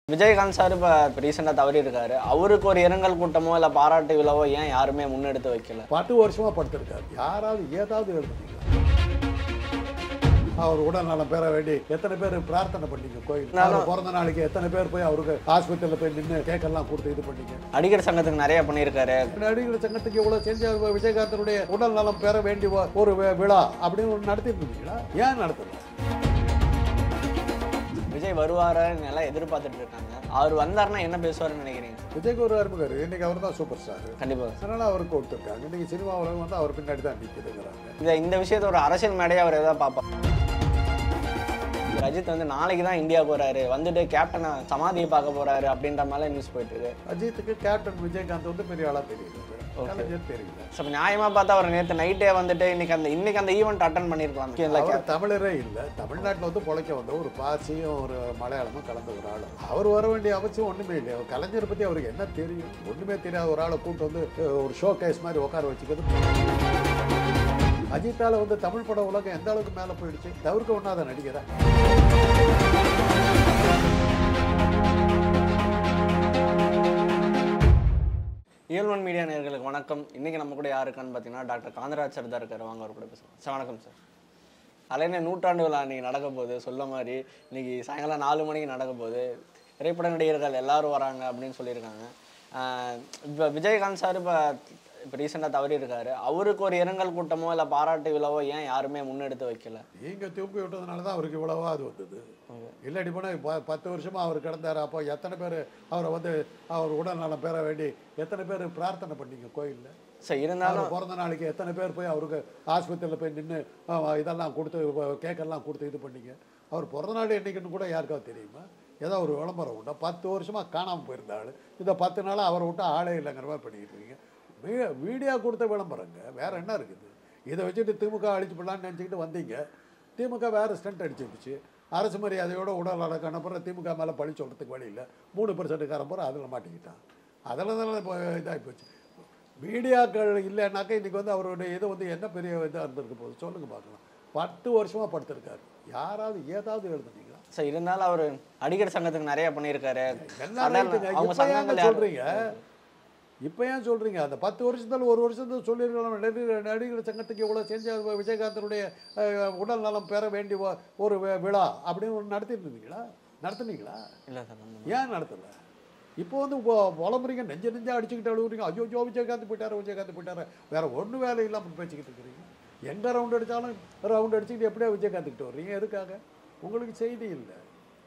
Vijayakanth sir இப்போ ரீசெண்டாக தவறி இருக்காரு அவருக்கு ஒரு இரங்கல் கூட்டமோ இல்லை பாராட்டு விழாவோ ஏன் யாருமே முன்னெடுத்து வைக்கல பத்து வருஷமா படுத்திருக்காரு யாராவது ஏதாவது எழுதுனீங்களா அவர் உடல் நலம் பெற வேண்டி எத்தனை பேர் பிரார்த்தனை பண்ணீங்க கோயில் அவர் பிறந்த நாளைக்கு எத்தனை பேர் போய் அவருக்கு ஹாஸ்பிட்டலில் போய் நின்று கேக்கெல்லாம் கொடுத்து இது பண்ணீங்க நடிகர் சங்கத்துக்கு நிறைய பண்ணியிருக்காரு நடிகர் சங்கத்துக்கு இவ்வளவு செஞ்ச விஜயகாந்தனுடைய உடல் நலம் பெற வேண்டி வ- ஒரு வி- விழா அப்படின்னு ஒன்று நடத்திட்டு இருந்தீங்களா ஏன் நடத்தல விஜய் வருவாருன்னு எல்லாம் எதிர்பார்த்துட்டு இருக்காங்க அவர் வந்தாருன்னா என்ன பேசுவாருன்னு நினைக்கிறீங்க விஜய்க்கு ஒரு அறிமுகர் இன்னைக்கு அவர் தான் சூப்பர் ஸ்டார் கண்டிப்பாக அதனால அவருக்கு கொடுத்துருக்காங்க இன்னைக்கு சினிமா உலகம் வந்து அவர் பின்னாடி தான் நிற்குதுங்கிறாங்க இந்த இந்த விஷயத்த ஒரு அரசியல் மேடையை அவர் எதாவது பார்ப்பார் ரஜித் வந்து நாளைக்கு தான் இந்தியா போறாரு வந்துட்டு கேப்டனை சமாதியை பார்க்க போறாரு அப்படின்ற மாதிரி நியூஸ் போயிட்டு இருக்கு அஜித்துக்கு கேப்டன் விஜயகாந்த் வந்து பெரிய ஆளா தெரியுது கலைஞர் தெரியல ஸோ நியாயமா பார்த்தா அவர் நேற்று நைட்டே வந்துட்டு இன்னைக்கு அந்த இன்னைக்கு அந்த ஈவெண்ட் அட்டன் பண்ணியிருக்கலாம் இல்லை அவர் தமிழரே இல்லை தமிழ்நாட்டில் வந்து பொழைக்க வந்த ஒரு பாசியும் ஒரு மலையாளமும் கலந்த ஒரு ஆள் அவர் வர வேண்டிய அவசியம் ஒன்றுமே இல்லை அவர் கலைஞரை பற்றி அவருக்கு என்ன தெரியும் ஒன்றுமே தெரியாத ஒரு ஆளை கூட்டு வந்து அஹ், ஒரு ஷோ கேஸ் மாதிரி உட்கார வச்சுக்கிறது அஜித்தால வந்து தமிழ் பட உலகம் எந்த அளவுக்கு மேலே போயிடுச்சு தவிர்க்க ஒண்ணாத நடிகரா இயல்வன் மீடியா நேயர்களுக்கு வணக்கம் இன்னைக்கு நம்ம கூட யாருக்கான்னு பார்த்தீங்கன்னா டாக்டர் காந்தராஜ் சார் தான் இருக்காரு வாங்க அவர் கூட பேசுவோம் சார் வணக்கம் சார் அலைன நூற்றாண்டு விழா இன்னைக்கு நடக்க போகுது சொல்ல மாதிரி இன்னைக்கு சாயங்காலம் நாலு மணிக்கு நடக்க போகுது திரைப்பட நடிகர்கள் எல்லாரும் வராங்க அப்படின்னு சொல்லியிருக்காங்க இப்போ விஜயகாந்த் சார் இப்போ இப்போ ரீசெண்டாக தவறி இருக்காரு அவருக்கு ஒரு இரங்கல் கூட்டமோ இல்லை பாராட்டு விழாவோ ஏன் யாருமே முன்னெடுத்து வைக்கல நீங்க தூக்கி விட்டதுனால தான் அவருக்கு இவ்வளவா அது வந்தது இல்லாட்டி போனால் ப பத்து வருஷமா அவர் கிடந்தார் அப்போ எத்தனை பேர் அவரை வந்து அவர் உடல் நலம் பெற வேண்டி எத்தனை பேர் பிரார்த்தனை பண்ணீங்க கோயில்ல சார் இருந்தாலும் அவர் பிறந்த நாளைக்கு எத்தனை பேர் போய் அவருக்கு ஆஸ்பத்திரியில் போய் நின்று இதெல்லாம் கொடுத்து வ- கேக்கெல்லாம் கொடுத்து இது பண்ணீங்க அவர் பிறந்த நாள் என்னைக்குன்னு கூட யாருக்காவது தெரியுமா ஏதோ ஒரு விளம்பரம் உண்டா பத்து வருஷமா காணாமல் போயிருந்த ஆள் இந்த பத்து நாளாக அவரை விட்டு ஆளே இல்லைங்கிற மாதிரி பண்ணிக்கிட்டு இருக்கீங்க மீ- மீடியா கொடுத்த விளம்பரங்க வேற என்ன இருக்குது இதை வச்சுட்டு திமுக அழிச்சு போடலான்னு நினச்சிக்கிட்டு வந்தீங்க திமுக வேற ஸ்டண்ட் அடிச்சிருச்சு அரசு மரியாதையோட உடல் அடக்கான அப்புறம் திமுக மேலே பழி சொல்கிறதுக்கு வழி இல்லை மூணு பர்சன்ட்டுக்காரன் பூரா அதில் மாட்டிக்கிட்டான் அதில் தானே இப்போ இதாகி போச்சு மீடியாக்கள் இல்லைன்னாக்கா இன்னைக்கு வந்து அவருடைய இது வந்து என்ன பெரிய இதாக இருந்திருக்கு போகுது சொல்லுங்க பார்க்கலாம் பத்து வருஷமா படுத்திருக்காரு யாராவது ஏதாவது எழுதுனீங்களா சார் இருந்தாலும் அவர் நடிகர் சங்கத்துக்கு நிறைய பண்ணியிருக்காரு எல்லாம் சண்டை- ரைட்டுங்க. அவங்க இப்ப ஏங்க சங்கங்கள் யாரு- சொல்றீங்க இப்போ ஏன் சொல்றீங்க அந்த பத்து வருஷத்துல ஒரு வருஷத்துல சொல்லியிருக்கலாம் நடிகர் நடிகர் சங்கத்துக்கு இவ்வளோ செஞ்ச விஜயகாந்தனுடைய அஹ், உடல் நலம் பெற வேண்டிய வ- ஒரு வி- விழா அப்படின்னு ஒன்று நடத்திட்டு இருந்தீங்களா நடத்துனீங்களா இல்லை சார் நம்ம ஏன் நடத்தல இப்போ வந்து பொ- புலம்புறீங்க நெஞ்ச நெஞ்சா அடிச்சுக்கிட்டு அழுகுறீங்க ஐயோ ஜோ விஜயகாந்த் போயிட்டாரு விஜயகாந்த் போயிட்டாரு வேற ஒன்றும் வேலை இல்லாமல் பேசிக்கிட்டு இருக்கிறீங்க எங்கே ரவுண்ட் அடித்தாலும் ரவுண்ட் அடிச்சுக்கிட்டு எப்படியா விஜயகாந்த்கிட்ட வர்றீங்க எதுக்காக உங்களுக்கு செய்தி இல்லை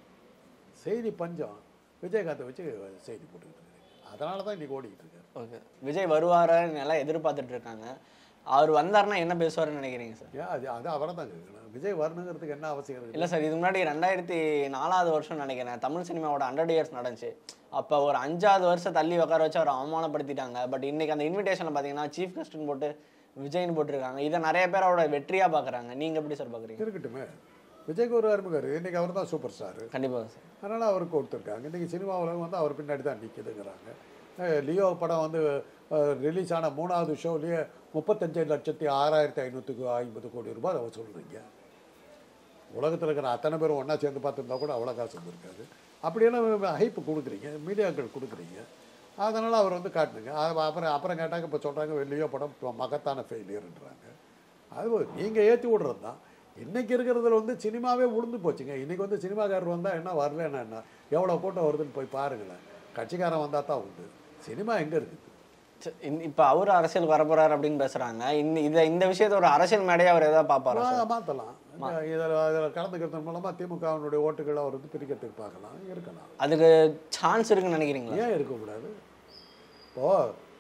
செய்தி பஞ்சம் விஜயகாந்தை வச்சு செய்தி போட்டுக்கிட்டு இருக்கிறீங்க அதனால தான் இன்னைக்கு ஓடிக்கிட்டு இருக்காரு ஓகே விஜய் வருவாருன்னு எல்லாம் எதிர்பார்த்துட்டு இருக்காங்க அவர் வந்தாருன்னா என்ன பேசுவாருன்னு நினைக்கிறீங்க சார் ஏன் அது அது அவரை தான் கேட்கணும் விஜய் வரணுங்கிறதுக்கு என்ன அவசியம் இருக்குது இல்லை சார் இதுக்கு முன்னாடி ரெண்டாயிரத்தி நாலாவது வருஷம் நினைக்கிறேன் தமிழ் சினிமாவோட ஹண்ட்ரட் இயர்ஸ் நடந்துச்சு அப்போ ஒரு அஞ்சாவது வருஷம் தள்ளி உட்கார வச்சு அவரை அவமானப்படுத்திட்டாங்க பட் இன்னைக்கு அந்த இன்விடேஷனில் பார்த்தீங்கன்னா சீஃப் கெஸ்ட்னு போட்டு விஜய்னு போட்டிருக்காங்க இதை நிறைய பேர் அவரோட வெற்றியாக பார்க்குறாங்க நீங்கள் எப்படி சார் பார்க்குறீங்க இருக்கட்டுமே விஜய்க்கு ஒரு அறிமுகர் இன்னைக்கு அவர் தான் சூப்பர் ஸ்டார் கண்டிப்பாக சார் அதனால் அவருக்கு கொடுத்துருக்காங்க இன்றைக்கி சினிமா உலகம் வந்து அவர் பின்னாடி தான் நிற்குதுங்கிறாங்க அஹ் லியோ படம் வந்து ரிலீஸ் ஆன மூணாவது ஷோலேயே முப்பத்தஞ்சு லட்சத்தி ஆறாயிரத்தி ஐநூற்றுக்கு ஐம்பது கோடி ரூபாய் அவர் சொல்கிறீங்க உலகத்தில் இருக்கிற அத்தனை பேரும் ஒன்றா சேர்ந்து பார்த்துருந்தா கூட அவ்வளோ காசு வந்திருக்காது அப்படியெல்லாம் ஹைப்பு கொடுக்குறீங்க மீடியாக்கள் கொடுக்குறீங்க அதனால் அவர் வந்து காட்டுனுங்க அது அப்புறம் அப்புறம் கேட்டாங்க இப்போ சொல்கிறாங்க லியோ படம் இப்போ மகத்தான ஃபெயிலியர்ன்றாங்க அது நீங்கள் ஏற்றி விடுறது தான் இன்றைக்கி இருக்கிறதுல வந்து சினிமாவே உளுந்து போச்சுங்க இன்றைக்கி வந்து சினிமாக்காரர் வந்தால் என்ன வரலன்னா என்ன எவ்வளோ கூட்டம் வருதுன்னு போய் பாருங்களேன் கட்சிக்காரன் வந்தால் தான் உண்டு சினிமா எங்கே இருக்குது இப்போ அவர் அரசியல் வரப்போறாரு அப்படின்னு பேசுறாங்க இந்த இதை இந்த விஷயத்த ஒரு அரசியல் மேடையாக அவர் எதாவது பார்ப்பாரா சார் மாற்றலாம் இதில் இதில் கலந்துக்கிறது மூலமாக திமுகவினுடைய ஓட்டுகளை அவர் வந்து பிரிக்கிறதுக்கு பார்க்கலாம் இருக்கலாம் அதுக்கு சான்ஸ் இருக்குன்னு நினைக்கிறீங்களா ஏன் இருக்கக்கூடாது இப்போ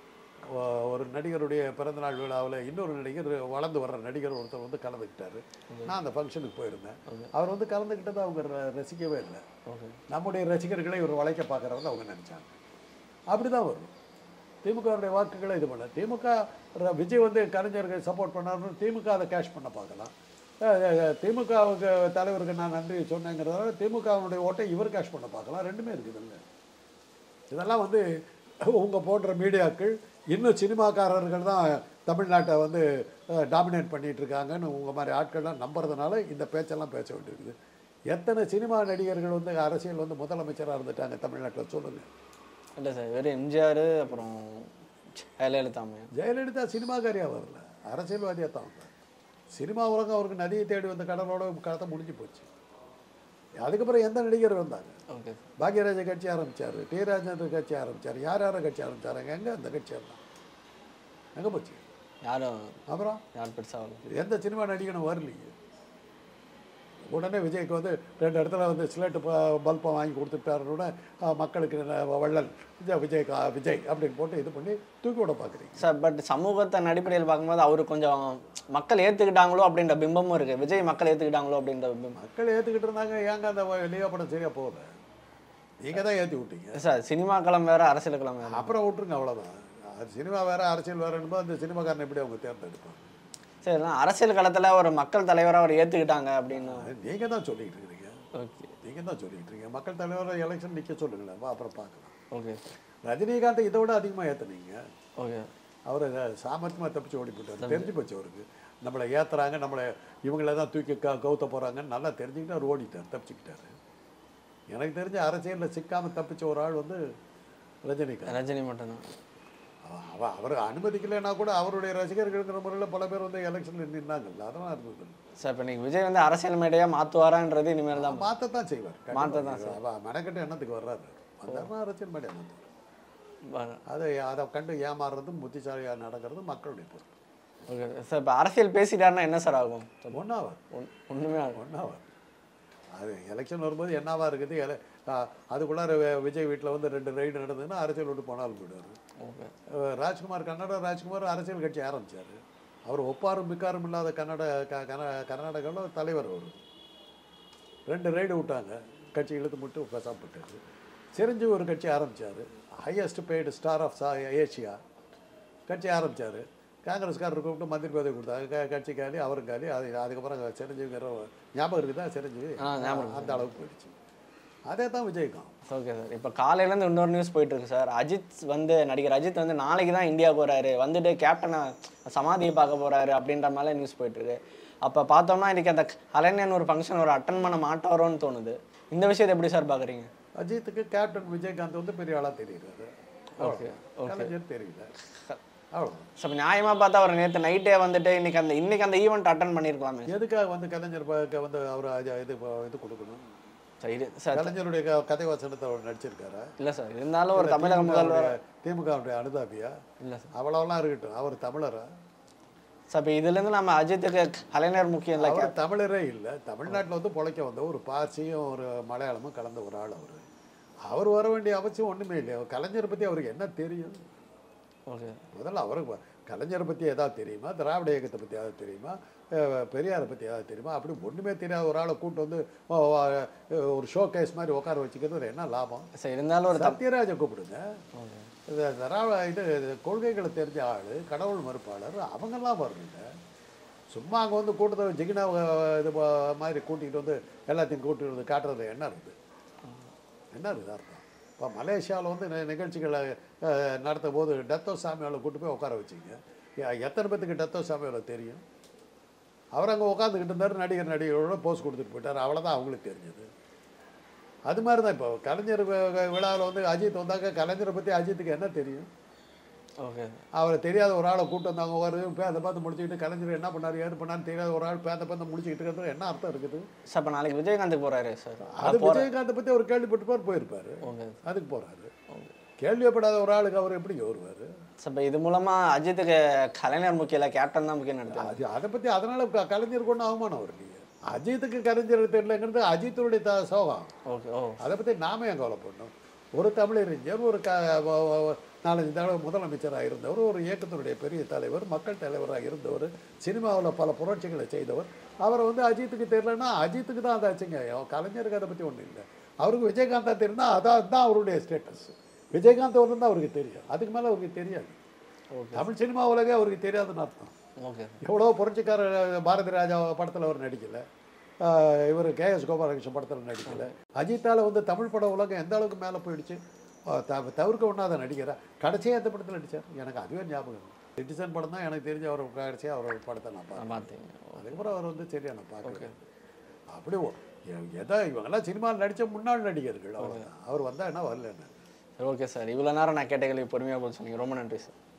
ஒ- ஒரு நடிகருடைய பிறந்தநாள் விழாவில் இன்னொரு நடிகர் வளர்ந்து வர்ற நடிகர் ஒருத்தர் வந்து கலந்துக்கிட்டாரு நான் அந்த ஃபங்க்ஷனுக்கு போயிருந்தேன் அவர் வந்து கலந்துக்கிட்டதை அவங்க ர- ரசிக்கவே இல்லை ஓகே நம்முடைய ரசிகர்களை இவர் வளைக்க பார்க்குறவங்க அவங்க நினச்சாங்க அப்படி தான் வரும் திமுகவுடைய வாக்குகளை இது பண்ண திமுக ர- விஜய் வந்து கலைஞருக்கு சப்போர்ட் பண்ணாருன்னு திமுக அதை கேஷ் பண்ண பார்க்கலாம் அஹ் அஹ் திமுகவுக்கு தலைவருக்கு நான் நன்றி சொன்னேங்கிறதால திமுகவினுடைய ஓட்டை இவர் கேஷ் பண்ண பார்க்கலாம் ரெண்டுமே இருக்குதுல்ல இதெல்லாம் வந்து உங்கள் போன்ற மீடியாக்கள் இன்னும் சினிமாக்காரர்கள் தான் தமிழ்நாட்டை வந்து டாமினேட் பண்ணிட்டு இருக்காங்கன்னு உங்கள் மாதிரி ஆட்கள்லாம் நம்புறதுனால இந்த பேச்செல்லாம் பேச வேண்டியிருக்குது எத்தனை சினிமா நடிகர்கள் வந்து அரசியல் வந்து முதலமைச்சராக இருந்துட்டாங்க தமிழ்நாட்டில் சொல்லுங்க இல்லை சார் வெறும் எம்ஜிஆர் அப்புறம் ஜெயலலிதா அம்மையார் ஜெயலலிதா சினிமாக்காரியாக வரல அரசியல்வாதியாக தான் வந்தார் சினிமா உலகம் அவருக்கு நதியை தேடி வந்த கடலோட கதை முடிஞ்சு போச்சு அதுக்கப்புறம் எந்த நடிகர் வந்தாங்க ஓகே பாக்யராஜ கட்சி ஆரம்பிச்சார் டி ராஜேந்திர கட்சி ஆரம்பிச்சார் யார் யாரை கட்சி ஆரம்பிச்சாருங்க எங்கே அந்த கட்சி எல்லாம் எங்கே போச்சு யாரும் அப்புறம் யார் பெருசாக வரல எந்த சினிமா நடிகனும் வரலையே உடனே விஜய்க்கு வந்து ரெண்டு இடத்துல வந்து ஸ்லேட்டு பல்பை வாங்கி கொடுத்துட்டாருன்னு மக்களுக்கு ந- வள்ளல் விஜய் விஜய் கா- விஜய் அப்படின்னு போட்டு இது பண்ணி தூக்கி விட பார்க்குறீங்க சார் பட் சமூகத்தின் அடிப்படையில் பார்க்கும்போது அவர் கொஞ்சம் மக்கள் ஏற்றுக்கிட்டாங்களோ அப்படின்ற பிம்பமும் இருக்குது விஜய் மக்கள் ஏற்றுக்கிட்டாங்களோ அப்படின்ற பிம்பம் மக்கள் ஏற்றுக்கிட்டு இருந்தாங்க ஏங்க அந்த லியோ படம் சரியாக போகல நீங்கள் தான் ஏற்றி விட்டீங்க சார் சினிமா களம் வேற அரசியல் களம் வேற அப்புறம் விட்டுருங்க அவ்வளோதான் அது சினிமா வேறு அரசியல் வேறுன்னு அந்த சினிமாக்காரனை எப்படி அவங்க தேர்ந்தெடுப்பாங்க சரி நான் அரசியல் களத்தில் ஒரு மக்கள் தலைவராக அவர் ஏற்றுக்கிட்டாங்க அப்படின்னு நீங்கள் தான் சொல்லிக்கிட்டு இருக்கிறீங்க ஓகே நீங்கள் தான் சொல்லிக்கிட்டு இருக்கீங்க மக்கள் தலைவர் எலெக்ஷன் நிற்க சொல்லுங்களேன் வா அப்புறம் பார்க்கலாம் ஓகே ரஜினிகாந்த் இதை விட அதிகமாக ஏற்றுனீங்க ஓகே அவர் சாமர்த்தியமாக தப்பிச்சு ஓடி போயிட்டார் தெரிஞ்சு போச்சு அவருக்கு நம்மளை ஏற்றுறாங்க நம்மளை இவங்கள தான் தூக்கி க கவுத்த போகிறாங்கன்னு நல்லா தெரிஞ்சுக்கிட்டு அவர் ஓடிட்டார் தப்பிச்சுக்கிட்டாரு எனக்கு தெரிஞ்ச அரசியலில் சிக்காமல் தப்பிச்ச ஒரு ஆள் வந்து ரஜினிகாந்த் ரஜினி மட்டும்தான் அவ- அவ அவர் அனுமதிக்கலைன்னா கூட அவருடைய ரசிகர்கள்ங்கிற முறையில் பல பேர் வந்து எலெக்ஷனில் நின்னாங்கல்ல அதெல்லாம் இருந்தது சார் இப்போ நீங்கள் விஜய் வந்து அரசியல் மேடையாக மாற்றுவாரான்றது இனிமேல் தான் மாற்றத்தான் செய்வார் மாத்தத்தான் அவ- மெனக்கெட்டு எண்ணத்துக்கு வர்றாரு வந்தாருன்னா அரசியல் மேடை மாற்றுவார் வரும். அதை அதை கண்டு ஏமாறுறதும் புத்திசாலியாக நடக்கிறதும் மக்களுடைய பொறுப்பு ஓகே சார் இப்போ அரசியல் பேசிட்டாருன்னா என்ன சார் ஆகும் ஒன்றாவார் ஒன்- ஒண்ணுமே ஆகும் ஒன்றாவார் அது எலெக்ஷன் வரும்போது என்னவா இருக்குது எல ஆ, அதுக்குள்ளார வி- விஜய் வீட்டில் வந்து ரெண்டு ரைடு நடந்ததுன்னா அரசியல் விட்டு போனாலும் போயிடுவார் ஓகே அஹ் ராஜ்குமார் கன்னட ராஜ்குமார் அரசியல் கட்சி ஆரம்பிச்சார் அவர் ஒப்பாரும் மிக்காரும் இல்லாத கன்னட க கன கர்நாடகாவில் தலைவர் அவர் ரெண்டு ரைடு விட்டாங்க கட்சி இழுத்து முட்டு பேசப்பட்டார் சிரஞ்சீவி ஒரு கட்சி ஆரம்பிச்சார் highest paid star of south Asia கட்சி ஆரம்பிச்சார் காங்கிரஸ்காரர் கூப்பிட்டு மந்திரி பதவி கொடுத்தாங்க க- கட்சி காலி அவரும் காலி அது அதுக்கப்புறம் சிரஞ்சீவிங்கிற ஞாபகம் இருக்குதா சிரஞ்சீவி ஆ, ஞாபகம் அந்த அளவுக்கு போயிடுச்சு அதே தான் விஜய்க்கும் ஓகே சார் இப்போ காலையிலேருந்து இன்னொரு நியூஸ் போயிட்டு இருக்கு சார் அஜித் வந்து நடிகர் அஜித் வந்து நாளைக்கு தான் இந்தியாவுக்கு வராரு வந்துட்டு கேப்டனை சமாதியை பார்க்க போறாரு அப்படின்ற மாதிரி நியூஸ் போயிட்டு இருக்கு அப்போ பார்த்தோம்னா இன்னைக்கு அந்த கலைஞன் ஒரு ஃபங்க்ஷன் ஒரு அட்டன் பண்ண மாட்டாரோன்னு தோணுது இந்த விஷயத்தை எப்படி சார் பார்க்குறீங்க அஜித்துக்கு கேப்டன் விஜயகாந்த் வந்து பெரிய ஆளாக தெரியுறாரு ஓகே கலைஞர் தெரியல அவ்வளோதான் சார் நியாயமாக பார்த்தா அவர் நேற்று நைட்டே வந்துட்டு இன்னைக்கு அந்த இன்னைக்கு அந்த ஈவெண்ட் அட்டன் பண்ணியிருக்கலாமே எதுக்காக வந்து கலைஞர் ப- வந்து அவர் இது இது கொடுக்கணும் சார் இது சார் கலைஞருடைய க- கதை வசனத்தை அவர் நடிச்சிருக்காரா இல்லை சார் இருந்தாலும் ஒரு தமிழக முதல்வர் திமுகவுடைய அனுதாபியா இல்லை சார் அவ்வளோலாம் இருக்கட்டும் அவர் தமிழரா சார் இப்போ இதுலேருந்து நம்ம அஜித்துக்கு கலைஞர் முக்கியம் இல்லை அவர் தமிழரே இல்லை தமிழ்நாட்டில் வந்து பொழைக்க வந்த ஒரு பார்சியும் ஒரு மலையாளமும் கலந்த ஒரு ஆள் அவர் அவர் வர வேண்டிய அவசியம் ஒன்றுமே இல்லை அவர் கலைஞரை பற்றி அவருக்கு என்ன தெரியும் ஓகே முதல்ல அவருக்கு கலைஞரை பற்றி ஏதாவது தெரியுமா திராவிட இயக்கத்தை பற்றி ஏதாவது தெரியுமா அஹ் பெரியாரை பற்றி ஏதாவது தெரியுமா அப்படி ஒன்றுமே தெரியாத ஒரு ஆளை கூட்டு வந்து ஓ, ஓ, அஹ் ஒரு ஷோ கேஸ் மாதிரி உட்கார வச்சுக்கிறது என்ன லாபம் சார் இருந்தாலும் ஒரு சத்யராஜை கூப்பிடுங்க ஓகே இது திராவிட இது இது கொள்கைகளை தெரிஞ்ச ஆள் கடவுள் மறுப்பாளர் அவங்கெல்லாம் வரணுங்க சும்மா அங்கே வந்து கூட்டத்தை ஜிகினா இது ப- மாதிரி கூட்டிகிட்டு வந்து எல்லாத்தையும் கூட்டிட்டு வந்து காட்டுறது என்ன இருக்குது என்ன இருக்குது அர்த்தம் இப்போ மலேசியாவில் வந்து நி- நிகழ்ச்சிகளை அஹ், நடத்தும் போது டத்தோ சாமியாவை கூட்டு போய் உட்கார வச்சிங்க எ- எத்தனை பேத்துக்கு டத்தோ சாமியாவை தெரியும் அவர் அங்கே உட்காந்துக்கிட்டு இருந்தார் நடிகர் நடிகரோட போஸ் கொடுத்துட்டு போயிட்டார் அவ்வளோதான் அவங்களுக்கு தெரிஞ்சது அது மாதிரி தான் இப்போ கலைஞர் விழாவில் வந்து அஜித் வந்தாக்க கலைஞரை பற்றி அஜித்துக்கு என்ன தெரியும் ஓகே அவரை தெரியாத ஒரு ஆளை கூட்டு வந்தாங்க ஒரு பேந்த பார்த்து முடிச்சுக்கிட்டு கலைஞர் என்ன பண்ணார் ஏது பண்ணாரு தெரியாத ஒரு ஆள் பேந்த பார்த்து முடிச்சுக்கிட்டு இருக்கிறது என்ன அர்த்தம் இருக்குது சார் இப்போ நாளைக்கு விஜயகாந்துக்கு போறாரு சார் அது விஜயகாந்தை பற்றி அவர் கேள்விப்பட்டுப்பார் போயிருப்பாரு ஓகே அதுக்கு போறாரு கேள்விப்படாத ஒரு ஆளுக்கு அவர் எப்படி வருவார் சார் இப்போ இது மூலமா அஜித்துக்கு கலைஞர் முக்கியம் இல்லை கேப்டன் தான் முக்கியம் நடத்தும் அது அதை பற்றி அதனால க- கலைஞருக்கு ஒன்றும் அவமானம் வரலையே அஜித்துக்கு கலைஞர் தெரியலங்கிறது அஜித்துடைய த சோகம் ஓகே ஓ அதை பற்றி நாம ஏன் கவலைப்படணும் ஒரு தமிழறிஞர் ஒரு க வ- வ- நாலஞ்சு தடவை முதலமைச்சராக இருந்தவர் ஒரு இயக்கத்தினுடைய பெரிய தலைவர் மக்கள் தலைவராக இருந்தவர் சினிமாவில் பல புரட்சிகளை செய்தவர் அவரை வந்து அஜித்துக்கு தெரியலன்னா அஜித்துக்கு தான் அதை ஆச்சுங்க அவன் கலைஞருக்கு அதை பற்றி ஒன்றும் இல்லை அவருக்கு விஜயகாந்தா தெரியும்னா அதான் தான் அவருடைய ஸ்டேட்டஸ் விஜயகாந்த் வந்து தான் அவருக்கு தெரியும் அதுக்கு மேலே அவருக்கு தெரியாது ஓகே தமிழ் சினிமா உலகே அவருக்கு தெரியாதுன்னு அர்த்தம் ஓகே எவ்வளோ புரட்சிக்காரர் பாரதி ராஜா படத்தில் அவர் நடிக்கலை இவர் கேஎஸ் கோபாலகிருஷ்ணன் படத்தில் நடிக்கலை அஜித்தால் வந்து தமிழ் பட உலகம் எந்த அளவுக்கு மேலே போயிடுச்சு அஹ் த- தவிர்க்க ஒண்ணாத நடிகரா கடைசியாக எந்த படத்தில் நடித்தார் எனக்கு அதுவே ஞாபகம் சிட்டிசன் படம் தான் எனக்கு தெரிஞ்ச அவர் கடைசியாக அவரோட படத்தை நான் பார்த்தேன் பார்த்தீங்க அதுக்கப்புறம் அவர் வந்து சரியா நான் பார்க்கல அப்படி ஒ- எ- எதோ இவங்கெல்லாம் சினிமாவில் நடித்த முன்னாள் நடிகர்கள் அவ்வளோதான் அவர் வந்தா என்ன வரல என்ன சரி ஓகே சார் இவ்வளோ நேரம் நான் கேட்ட கேள்வி பொறுமையாக பதில் சொன்னீங்க ரொம்ப நன்றி சார்